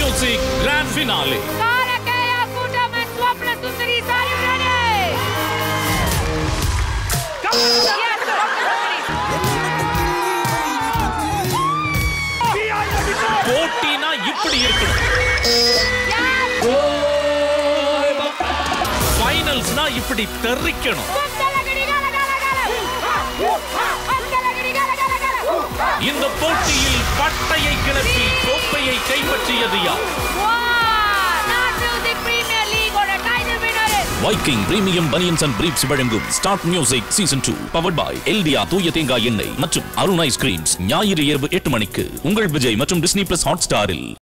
Music grand finale காலக்கேயா கூட்டமே ஸ்வப்ன சுந்தரி சாயுடனே Yes, Swapna Sundari. போட்டினா இப்படி இருக்கணும் Yes. ஃபைனல்ஸ்னா இப்படி தெரிக்கணும் குந்தலகடி கல கல கல. குந்தலகடி கல கல கல. இந்த போட்டியில் பட்டையை கிளப்பி கோப்பையை கைப்பற்றியது யார் Wow! Not Music Premier League ஓட title winner is Viking premium banians and briefs வழங்கும் start music season two powered by எல்டியா தூய தேங்காய் எண்ணெய் மற்றும் அருண் ஐஸ்கிரீம்ஸ் ஞாயிறு இரவு எட்டு மணிக்கு உங்கள் விஜய் மற்றும் டிஸ்னி பிளஸ் ஹாட் ஸ்டாரில்